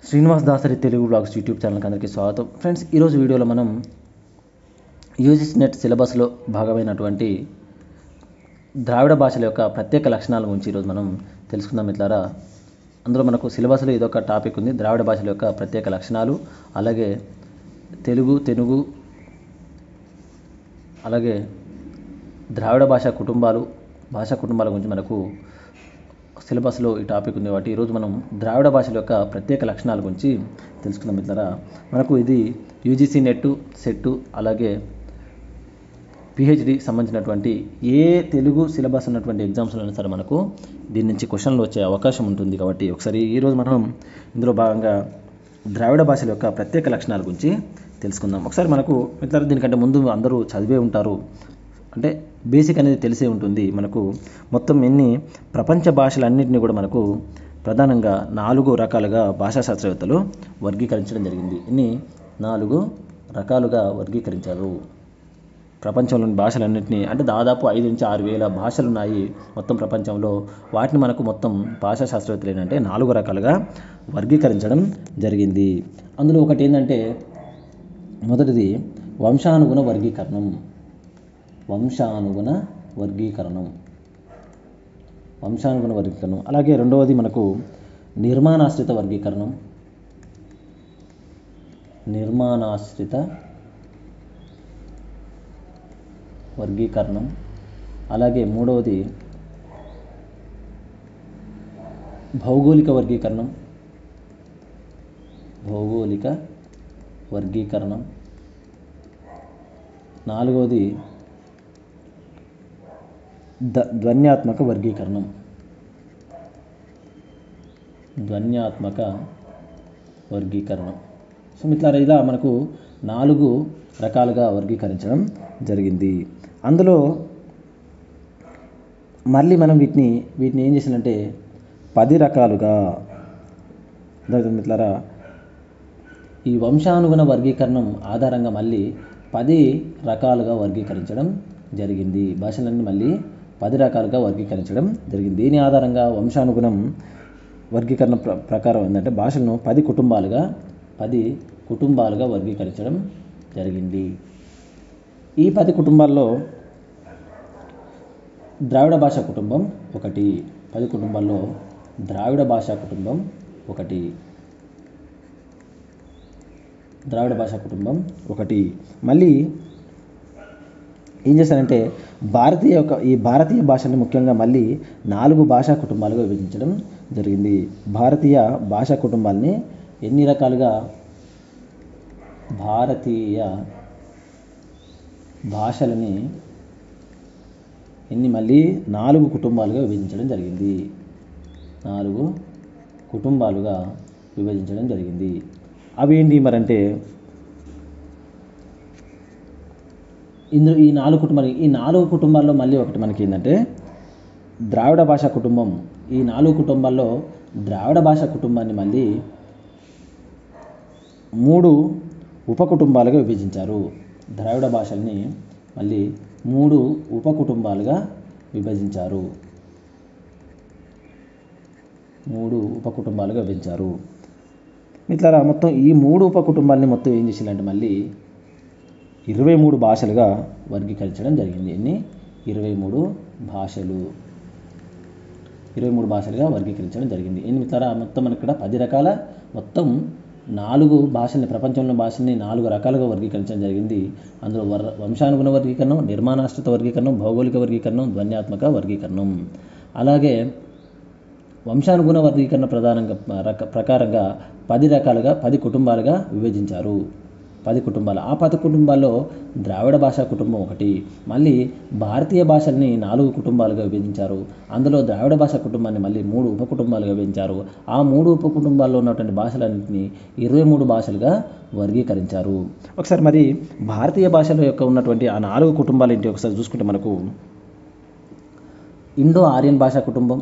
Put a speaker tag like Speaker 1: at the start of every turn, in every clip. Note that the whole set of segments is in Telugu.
Speaker 1: శ్రీనివాస్ దాసరి తెలుగు బ్లాగ్స్ యూట్యూబ్ ఛానల్కి అందరికీ స్వాగతం ఫ్రెండ్స్ ఈరోజు వీడియోలో మనం యూజిస్ నెట్ సిలబస్లో భాగమైనటువంటి ద్రావిడ భాషల యొక్క ప్రత్యేక లక్షణాల గురించి ఈరోజు మనం తెలుసుకుందాం మిత్రులారా అందులో మనకు సిలబస్లో ఇదొక టాపిక్ ఉంది ద్రావిడ భాషల యొక్క ప్రత్యేక లక్షణాలు అలాగే తెలుగు తెనుగు అలాగే ద్రావిడ భాషా కుటుంబాలు భాషా కుటుంబాల గురించి మనకు సిలబస్లో ఈ టాపిక్ ఉంది కాబట్టి ఈరోజు మనం ద్రావిడ భాషల యొక్క ప్రత్యేక లక్షణాల గురించి తెలుసుకుందాం మిత్రులారా మనకు ఇది యూజీసీ నెట్ సెట్ అలాగే పిహెచ్డి సంబంధించినటువంటి ఏ తెలుగు సిలబస్ ఉన్నటువంటి ఎగ్జామ్స్లో సరే మనకు దీని నుంచి క్వశ్చన్లు వచ్చే అవకాశం ఉంటుంది కాబట్టి ఒకసారి ఈరోజు మనం ఇందులో భాగంగా ద్రావిడ భాషల యొక్క ప్రత్యేక లక్షణాల గురించి తెలుసుకుందాం ఒకసారి మనకు మిత్రులారా దీనికంటే ముందు అందరూ చదివే ఉంటారు అంటే బేసిక్ అనేది తెలిసే ఉంటుంది మనకు మొత్తం ఎన్ని ప్రపంచ భాషలన్నింటినీ కూడా మనకు ప్రధానంగా నాలుగు రకాలుగా భాషా శాస్త్రవేత్తలు వర్గీకరించడం జరిగింది ఇన్ని నాలుగు రకాలుగా వర్గీకరించారు ప్రపంచంలోని భాషలన్నింటినీ అంటే దాదాపు ఐదు నుంచి ఆరు వేల భాషలు ఉన్నాయి మొత్తం ప్రపంచంలో వాటిని మనకు మొత్తం భాషా శాస్త్రవేత్తలు ఏంటంటే నాలుగు రకాలుగా వర్గీకరించడం జరిగింది అందులో ఒకటి ఏంటంటే మొదటిది వంశానుగుణ వర్గీకరణం వంశానుగుణ వర్గీకరణం వంశానుగుణ వర్గీకరణం అలాగే రెండవది మనకు నిర్మాణాశ్రిత వర్గీకరణం నిర్మాణాశ్రిత వర్గీకరణం అలాగే మూడవది భౌగోళిక వర్గీకరణం భౌగోళిక వర్గీకరణం నాలుగవది ద ధ్వన్యాత్మక వర్గీకరణం ధ్వన్యాత్మక వర్గీకరణం సో మిత్రులారా ఇలా మనకు నాలుగు రకాలుగా వర్గీకరించడం జరిగింది అందులో మళ్ళీ మనం వీటిని వీటిని ఏం చేసినంటే పది రకాలుగా అర్థమవుతుంది మిత్రులారా ఈ వంశానుగుణ వర్గీకరణం ఆధారంగా మళ్ళీ పది రకాలుగా వర్గీకరించడం జరిగింది భాషలన్నీ మళ్ళీ పది రకాలుగా వర్గీకరించడం జరిగింది దీని ఆధారంగా వంశానుగుణం వర్గీకరణ ప్ర ప్రకారం ఏంటంటే భాషలను పది కుటుంబాలుగా పది కుటుంబాలుగా వర్గీకరించడం జరిగింది ఈ పది కుటుంబాల్లో ద్రావిడ భాషా కుటుంబం ఒకటి పది కుటుంబాల్లో ద్రావిడ భాషా కుటుంబం ఒకటి ద్రావిడ భాషా కుటుంబం ఒకటి మళ్ళీ ఏం చేశారంటే భారతీయ యొక్క ఈ భారతీయ భాషని ముఖ్యంగా మళ్ళీ నాలుగు భాషా కుటుంబాలుగా విభజించడం జరిగింది భారతీయ భాషా కుటుంబాలని ఎన్ని రకాలుగా భారతీయ భాషలని ఎన్ని మళ్ళీ నాలుగు కుటుంబాలుగా విభజించడం జరిగింది నాలుగు కుటుంబాలుగా విభజించడం జరిగింది అవి ఏంటి మరంటే ఇందులో ఈ నాలుగు కుటుంబాలు ఈ నాలుగు కుటుంబాల్లో మళ్ళీ ఒకటి మనకి ఏంటంటే ద్రావిడ భాషా కుటుంబం ఈ నాలుగు కుటుంబాల్లో ద్రావిడ భాషా కుటుంబాన్ని మళ్ళీ మూడు ఉపకుటుంబాలుగా విభజించారు ద్రావిడ భాషల్ని మళ్ళీ మూడు ఉపకుటుంబాలుగా విభజించారు మూడు ఉపకుటుంబాలుగా విభజించారు ఇట్లా మొత్తం ఈ మూడు ఉపకుటుంబాలని మొత్తం ఏం చేసిందంటే మళ్ళీ ఇరవై మూడు భాషలుగా వర్గీకరించడం జరిగింది ఎన్ని ఇరవై మూడు భాషలు ఇరవై మూడు భాషలుగా వర్గీకరించడం జరిగింది ఎన్ని తర మొత్తం మనకి ఇక్కడ పది రకాల మొత్తం నాలుగు భాషల్ని ప్రపంచంలో భాషల్ని నాలుగు రకాలుగా వర్గీకరించడం జరిగింది అందులో వర్ వంశానుగుణ వర్గీకరణం నిర్మాణాశ్రిత వర్గీకరణం భౌగోళిక వర్గీకరణం ధ్వన్యాత్మక వర్గీకరణం అలాగే వంశానుగుణ వర్గీకరణ ప్రధానంగా రక ప్రకారంగా పది రకాలుగా పది కుటుంబాలుగా విభజించారు పది కుటుంబాలు ఆ పది కుటుంబాల్లో ద్రావిడ భాషా కుటుంబం ఒకటి మళ్ళీ భారతీయ భాషల్ని నాలుగు కుటుంబాలుగా విభజించారు అందులో ద్రావిడ భాషా కుటుంబాన్ని మళ్ళీ మూడు ఉపకుటుంబాలుగా విభజించారు ఆ మూడు ఉపకుటుంబాల్లో ఉన్నటువంటి భాషలన్నింటినీ ఇరవై మూడు భాషలుగా వర్గీకరించారు ఒకసారి మరి భారతీయ భాషల యొక్క ఉన్నటువంటి ఆ నాలుగు కుటుంబాలు ఏంటి ఒకసారి చూసుకుంటే మనకు ఇండో ఆర్యన్ భాషా కుటుంబం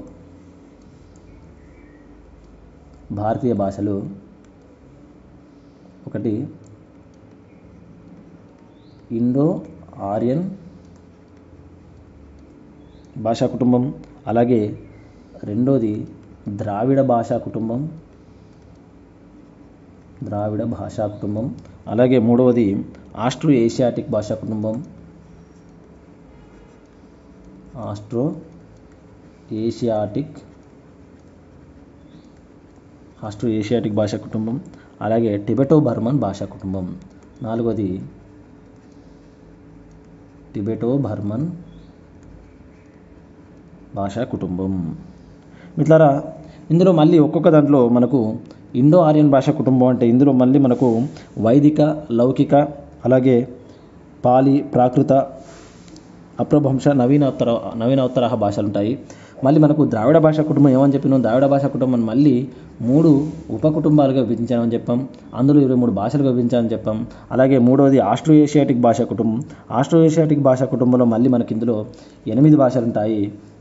Speaker 1: భారతీయ భాషలు ఒకటి ఇండో ఆర్యన్ భాషా కుటుంబం అలాగే రెండోది ద్రావిడ భాషా కుటుంబం ద్రావిడ భాషా కుటుంబం అలాగే మూడవది ఆస్ట్రో ఏషియాటిక్ భాషా కుటుంబం ఆస్ట్రో ఏషియాటిక్ ఆస్ట్రో ఏషియాటిక్ భాషా కుటుంబం అలాగే టిబెటో బర్మన్ భాషా కుటుంబం నాలుగవది టిబెటో బర్మన్ భాషా కుటుంబం మిట్లారా ఇందులో మళ్ళీ ఒక్కొక్క దాంట్లో మనకు ఇండో ఆర్యన్ భాషా కుటుంబం అంటే ఇందులో మళ్ళీ మనకు వైదిక లౌకిక అలాగే పాలి ప్రాకృత అప్రభంశ నవీనోత్తర నవీనోత్తర భాషలు ఉంటాయి మళ్ళీ మనకు ద్రావిడ భాషా కుటుంబం ఏమని చెప్పినాం ద్రావిడ భాషా కుటుంబం మళ్ళీ మూడు ఉపకుటుంబాలుగా విభజించామని చెప్పాం అందులో ఇరవై మూడు భాషలుగా విభజించామని చెప్పాం అలాగే మూడవది ఆస్ట్రో ఏషియాటిక్ భాషా కుటుంబం ఆస్ట్రో ఏషియాటిక్ భాషా కుటుంబంలో మళ్ళీ మనకి ఇందులో ఎనిమిది భాషలు ఉంటాయి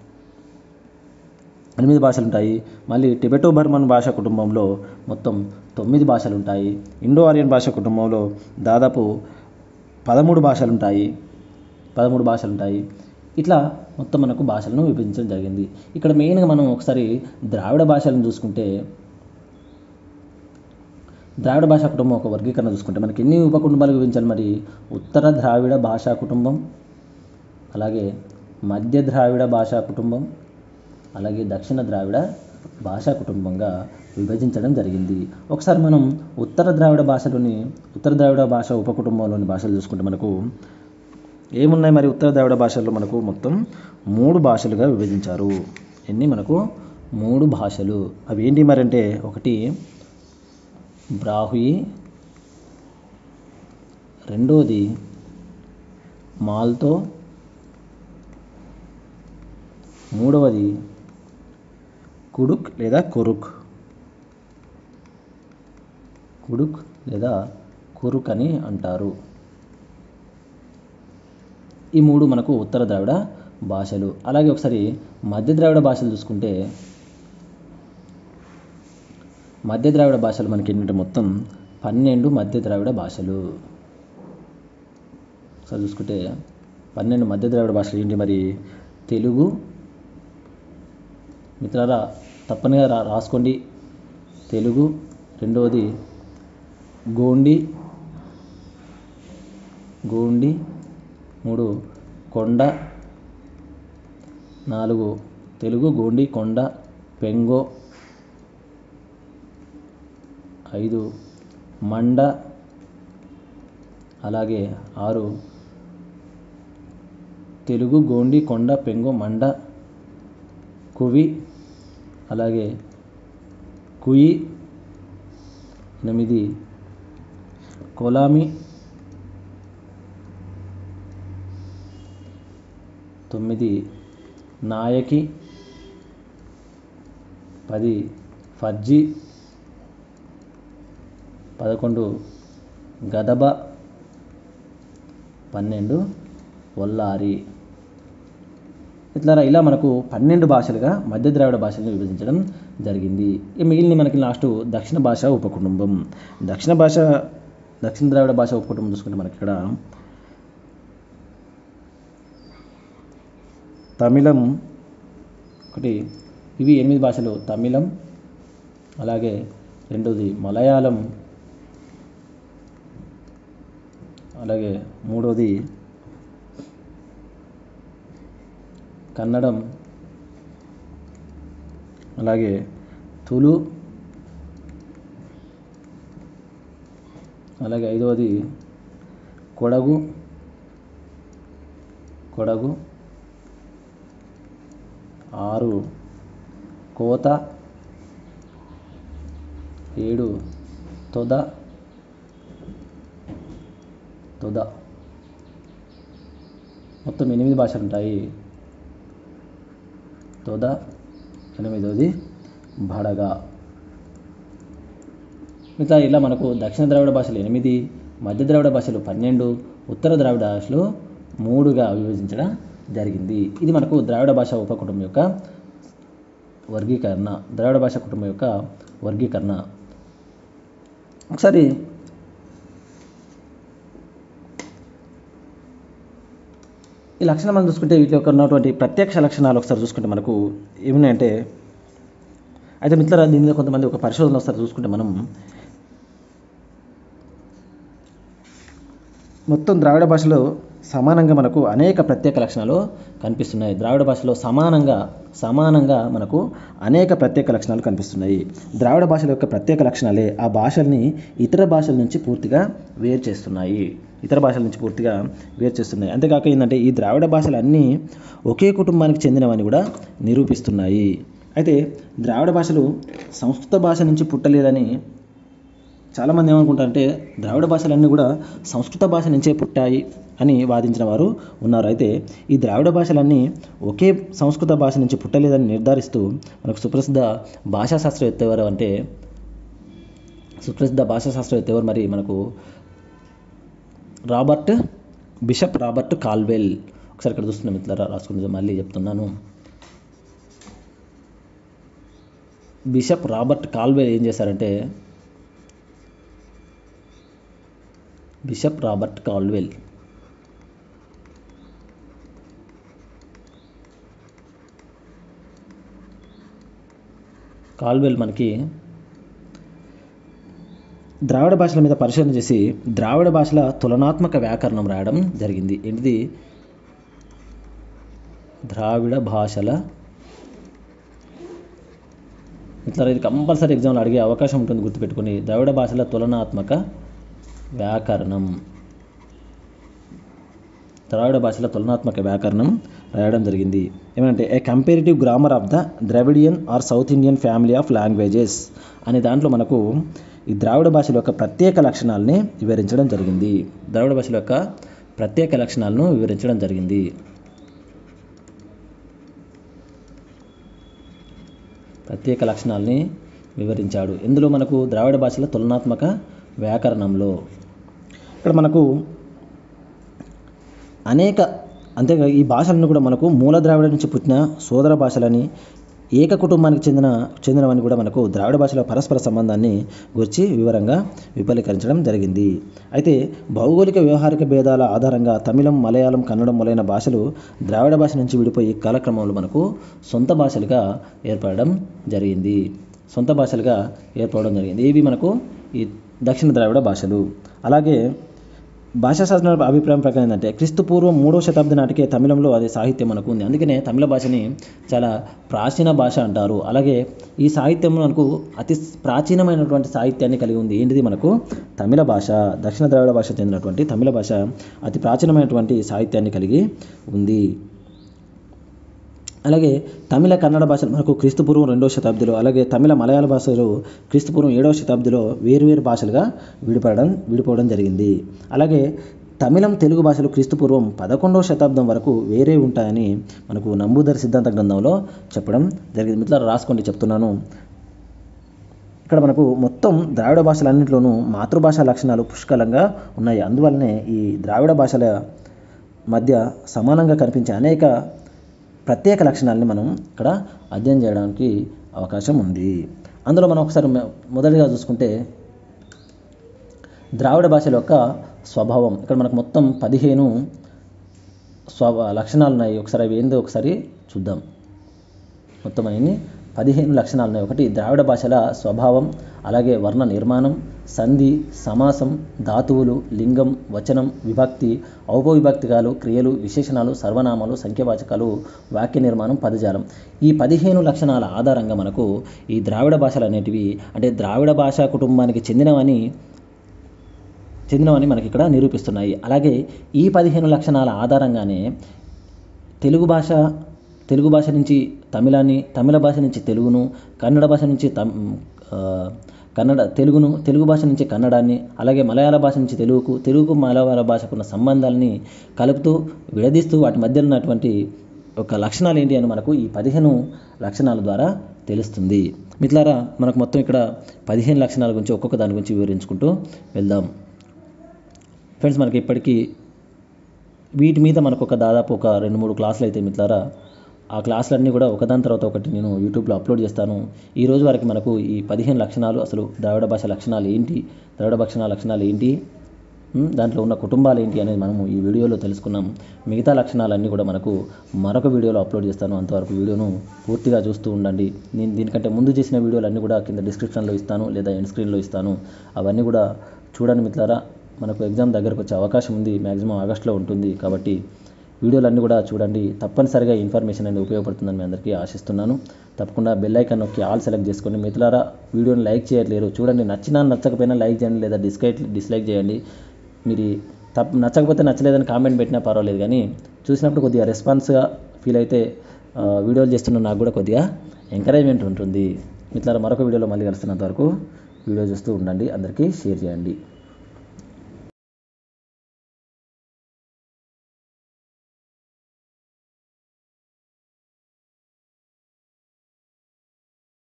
Speaker 1: ఎనిమిది భాషలు ఉంటాయి మళ్ళీ టిబెటో బర్మన్ భాషా కుటుంబంలో మొత్తం తొమ్మిది భాషలు ఉంటాయి ఇండో ఆరియన్ భాషా కుటుంబంలో దాదాపు పదమూడు భాషలు ఉంటాయి పదమూడు భాషలు ఉంటాయి ఇట్లా మొత్తం మనకు భాషలను విభజించడం జరిగింది ఇక్కడ మెయిన్గా మనం ఒకసారి ద్రావిడ భాషలను చూసుకుంటే ద్రావిడ భాషా కుటుంబం ఒక వర్గీకరణ చూసుకుంటే మనకి ఎన్ని ఉపకుటుంబాలు విభజించాలి మరి ఉత్తర ద్రావిడ భాషా కుటుంబం అలాగే మధ్య ద్రావిడ భాషా కుటుంబం అలాగే దక్షిణ ద్రావిడ భాషా కుటుంబంగా విభజించడం జరిగింది ఒకసారి మనం ఉత్తర ద్రావిడ భాషలోని ఉత్తర ద్రావిడ భాష ఉపకుటుంబంలోని భాషలు చూసుకుంటే మనకు ఏమున్నాయి మరి ఉత్తర ద్రావిడ భాషల్లో మనకు మొత్తం మూడు భాషలుగా విభజించారు ఎన్ని మనకు మూడు భాషలు అవి ఏంటి మరి అంటే ఒకటి బ్రాహ్వి రెండోది మాల్తో మూడవది కుడుక్ లేదా కొరుక్ కుడుక్ లేదా కురుక్ అని అంటారు ఈ మూడు మనకు ఉత్తర ద్రావిడ భాషలు అలాగే ఒకసారి మధ్య ద్రావిడ భాషలు చూసుకుంటే మధ్య ద్రావిడ భాషలు మనకి ఏంటంటే మొత్తం పన్నెండు మధ్య ద్రావిడ భాషలు ఒకసారి చూసుకుంటే పన్నెండు మధ్య ద్రావిడ భాషలు ఏంటి మరి తెలుగు మిత్రారా తప్పనిగా రా రాసుకోండి తెలుగు రెండవది గోండి గోండి మూడు కొండ నాలుగు తెలుగు గోండి కొండ పెంగో ఐదు మండ అలాగే ఆరు తెలుగు గోండి కొండ పెంగో మండ కువి అలాగే కుయి ఎనిమిది కొలామి తొమ్మిది నాయకి పది ఫర్జీ పదకొండు గదబ పన్నెండు వల్లారి ఇట్లా ఇలా మనకు పన్నెండు భాషలుగా మధ్య ద్రావిడ భాషలను విభజించడం జరిగింది ఇక మిగిలిన మనకి లాస్ట్ దక్షిణ భాష ఉపకుటుంబం దక్షిణ భాష దక్షిణ ద్రావిడ భాష ఉపకుటుంబం చూసుకుంటే మనకి ఇక్కడ తమిళం ఒకటి ఇవి ఎనిమిది భాషలు తమిళం అలాగే రెండోది మలయాళం అలాగే మూడోది కన్నడం అలాగే తులు అలాగే ఐదవది కొడగు కొడగు ఆరు కోత ఏడు తొద తొద మొత్తం ఎనిమిది భాషలు ఉంటాయి తొద ఎనిమిదవది బడగ మిగతా ఇలా మనకు దక్షిణ ద్రావిడ భాషలు ఎనిమిది మధ్య ద్రావిడ భాషలు పన్నెండు ఉత్తర ద్రావిడ భాషలు మూడుగా విభజించడం జరిగింది ఇది మనకు ద్రావిడ భాష ఉపకుటుంబం యొక్క వర్గీకరణ ద్రావిడ భాష కుటుంబం యొక్క వర్గీకరణ ఒకసారి ఈ లక్షణం మనం చూసుకుంటే వీటి యొక్క ఉన్నటువంటి ప్రత్యక్ష లక్షణాలు ఒకసారి చూసుకుంటే మనకు ఏమున్నాయంటే అయితే మిత్రుల దీని మీద కొంతమంది ఒక పరిశోధన ఒకసారి చూసుకుంటే మనం మొత్తం ద్రావిడ భాషలో సమానంగా మనకు అనేక ప్రత్యేక లక్షణాలు కనిపిస్తున్నాయి ద్రావిడ భాషలో సమానంగా సమానంగా మనకు అనేక ప్రత్యేక లక్షణాలు కనిపిస్తున్నాయి ద్రావిడ భాషల యొక్క ప్రత్యేక లక్షణాలే ఆ భాషల్ని ఇతర భాషల నుంచి పూర్తిగా వేరు చేస్తున్నాయి ఇతర భాషల నుంచి పూర్తిగా వేరు చేస్తున్నాయి అంతేకాక ఏంటంటే ఈ ద్రావిడ భాషలు అన్నీ ఒకే కుటుంబానికి చెందినవని కూడా నిరూపిస్తున్నాయి అయితే ద్రావిడ భాషలు సంస్కృత భాష నుంచి పుట్టలేదని చాలామంది ఏమనుకుంటారంటే ద్రావిడ భాషలన్నీ కూడా సంస్కృత భాష నుంచే పుట్టాయి అని వాదించిన వారు ఉన్నారు అయితే ఈ ద్రావిడ భాషలన్నీ ఒకే సంస్కృత భాష నుంచి పుట్టలేదని నిర్ధారిస్తూ మనకు సుప్రసిద్ధ భాషా శాస్త్రవేత్త ఎవరు అంటే సుప్రసిద్ధ భాషా శాస్త్రవేత్త ఎవరు మరి మనకు రాబర్ట్ బిషప్ రాబర్ట్ కాల్వెల్ ఒకసారి ఇక్కడ చూస్తున్నాం మిత్రులారా రాసుకుని మళ్ళీ చెప్తున్నాను బిషప్ రాబర్ట్ కాల్వెల్ ఏం చేశారంటే బిషప్ రాబర్ట్ కాల్వెల్ కాల్వెల్ మనకి ద్రావిడ భాషల మీద పరిశోధన చేసి ద్రావిడ భాషల తులనాత్మక వ్యాకరణం రాయడం జరిగింది ఏంటిది ద్రావిడ భాషల ఇట్లా ఇది కంపల్సరీ ఎగ్జామ్లో అడిగే అవకాశం ఉంటుంది గుర్తుపెట్టుకొని ద్రావిడ భాషల తులనాత్మక వ్యాకరణం ద్రావిడ భాషల తులనాత్మక వ్యాకరణం రాయడం జరిగింది ఏమంటే a comparative grammar of the Dravidian or South Indian family of languages అనే దాంట్లో మనకు ఈ ద్రావిడ భాషల యొక్క ప్రత్యేక లక్షణాలని వివరించడం జరిగింది ద్రావిడ భాషల యొక్క ప్రత్యేక లక్షణాలను వివరించడం జరిగింది ప్రత్యేక లక్షణాలని వివరించాడు ఇందులో మనకు ద్రావిడ భాషల తులనాత్మక వ్యాకరణంలో ఇక్కడ మనకు అనేక అంతేగా ఈ భాషలను కూడా మనకు మూల ద్రావిడ నుంచి పుట్టిన సోదర భాషలని ఏక కుటుంబానికి చెందిన చెందినవని కూడా మనకు ద్రావిడ భాషల పరస్పర సంబంధాన్ని గురించి వివరంగా విఫలీకరించడం జరిగింది అయితే భౌగోళిక వ్యవహారిక భేదాల ఆధారంగా తమిళం మలయాళం కన్నడం మొదలైన భాషలు ద్రావిడ భాష నుంచి విడిపోయి కాలక్రమంలో మనకు సొంత భాషలుగా ఏర్పడడం జరిగింది సొంత భాషలుగా ఏర్పడడం జరిగింది ఇవి మనకు ఈ దక్షిణ ద్రావిడ భాషలు అలాగే భాషాశాస్త్ర అభిప్రాయం ప్రకారం ఏంటంటే క్రీస్తు పూర్వం మూడవ శతాబ్ది నాటికే తమిళంలో అదే సాహిత్యం మనకు ఉంది అందుకనే తమిళ భాషని చాలా ప్రాచీన భాష అంటారు అలాగే ఈ సాహిత్యం మనకు అతి ప్రాచీనమైనటువంటి సాహిత్యాన్ని కలిగి ఉంది ఏంటిది మనకు తమిళ భాష దక్షిణ ద్రావిడ భాష చెందినటువంటి తమిళ భాష అతి ప్రాచీనమైనటువంటి సాహిత్యాన్ని కలిగి ఉంది అలాగే తమిళ కన్నడ భాషలు మనకు క్రీస్తుపూర్వం రెండవ శతాబ్దిలో అలాగే తమిళ మలయాళ భాషలు క్రీస్తుపూర్వం ఏడవ శతాబ్దిలో వేరువేరు భాషలుగా విడిపడడం విడిపోవడం జరిగింది అలాగే తమిళం తెలుగు భాషలు క్రీస్తుపూర్వం పదకొండవ శతాబ్దం వరకు వేరే ఉంటాయని మనకు నంబూదరి సిద్ధాంత గ్రంథంలో చెప్పడం జరిగింది మిత్రులారా రాసుకోండి చెప్తున్నాను ఇక్కడ మనకు మొత్తం ద్రావిడ భాషలన్నింటిలోనూ మాతృభాష లక్షణాలు పుష్కలంగా ఉన్నాయి అందువల్లనే ఈ ద్రావిడ భాషల మధ్య సమానంగా కనిపించే అనేక ప్రత్యేక లక్షణాలని మనం ఇక్కడ అధ్యయనం చేయడానికి అవకాశం ఉంది అందులో మనం ఒకసారి మొ- మొదటిగా చూసుకుంటే ద్రావిడ భాషల యొక్క స్వభావం ఇక్కడ మనకు మొత్తం పదిహేను స్వ లక్షణాలు ఉన్నాయి ఒకసారి అవి ఏందో ఒకసారి చూద్దాం మొత్తం అన్ని పదిహేను లక్షణాలు ఉన్నాయి ఒకటి ద్రావిడ భాషల స్వభావం అలాగే వర్ణ నిర్మాణం సంధి సమాసం ధాతువులు లింగం వచనం విభక్తి ఔపవిభక్తికాలు క్రియలు విశేషణాలు సర్వనామాలు సంఖ్యవాచకాలు వాక్య నిర్మాణం పదజాలం ఈ పదిహేను లక్షణాల ఆధారంగా మనకు ఈ ద్రావిడ భాషలు అనేటివి అంటే ద్రావిడ భాషా కుటుంబానికి చెందినవని చెందినవని మనకి ఇక్కడ నిరూపిస్తున్నాయి అలాగే ఈ పదిహేను లక్షణాల ఆధారంగానే తెలుగు భాష తెలుగు భాష నుంచి తమిళాన్ని తమిళ భాష నుంచి తెలుగును కన్నడ భాష నుంచి తమ్ ఆ, కన్నడ తెలుగును తెలుగు భాష నుంచి కన్నడాన్ని అలాగే మలయాళ భాష నుంచి తెలుగుకు తెలుగుకు మలయాళ భాషకున్న సంబంధాలని కలుపుతూ విడదీస్తూ వాటి మధ్య ఉన్నటువంటి ఒక లక్షణాలు ఏంటి అని మనకు ఈ పదిహేను లక్షణాల ద్వారా తెలుస్తుంది మిట్లారా మనకు మొత్తం ఇక్కడ పదిహేను లక్షణాల గురించి ఒక్కొక్క దాని గురించి వివరించుకుంటూ వెళ్దాం ఫ్రెండ్స్ మనకి ఇప్పటికీ వీటి మీద మనకు ఒక దాదాపు ఒక రెండు మూడు క్లాసులు అయితే మిత్రులారా ఆ క్లాసులన్నీ కూడా ఒకదాని తర్వాత ఒకటి నేను యూట్యూబ్లో అప్లోడ్ చేస్తాను ఈ రోజు వరకు మనకు ఈ పదిహేను లక్షణాలు అసలు ద్రావిడ భాష లక్షణాలు ఏంటి ద్రావిడ భాష లక్షణాలు ఏంటి ఉమ్, దాంట్లో ఉన్న కుటుంబాలు ఏంటి అనేది మనము ఈ వీడియోలో తెలుసుకున్నాం మిగతా లక్షణాలన్నీ కూడా మనకు మరొక వీడియోలో అప్లోడ్ చేస్తాను అంతవరకు వీడియోను పూర్తిగా చూస్తూ ఉండండి నేను దీనికంటే ముందు చేసిన వీడియోలు అన్నీ కూడా కింద డిస్క్రిప్షన్లో ఇస్తాను లేదా ఎండ్ స్క్రీన్లో ఇస్తాను అవన్నీ కూడా చూడండి మిత్రులారా మనకు ఎగ్జామ్ దగ్గరకు వచ్చే అవకాశం ఉంది మ్యాక్సిమం ఆగస్ట్లో ఉంటుంది కాబట్టి వీడియోలన్నీ కూడా చూడండి తప్పనిసరిగా ఇన్ఫర్మేషన్ అనేది ఉపయోగపడుతుందని మీ అందరికీ ఆశిస్తున్నాను తప్పకుండా బెల్ ఐకాన్ నొక్కి ఆల్ సెలెక్ట్ చేసుకొని మిత్రులారా వీడియోని లైక్ చేయట్లేరు చూడండి నచ్చినా నచ్చకపోయినా లైక్ చేయండి లేదా డిస్లైక్ డిస్లైక్ చేయండి మీరు తప్ప నచ్చకపోతే నచ్చలేదని కామెంట్ పెట్టినా పర్వాలేదు కానీ చూసినప్పుడు కొద్దిగా రెస్పాన్స్గా ఫీల్ అయితే ఆ, వీడియోలు చేస్తున్న నాకు కూడా కొద్దిగా ఎంకరేజ్మెంట్ ఉంటుంది మిత్రులారా మరొక వీడియోలో మళ్ళీ కలుస్తున్నంత వరకు వీడియో చూస్తూ ఉండండి అందరికీ షేర్ చేయండి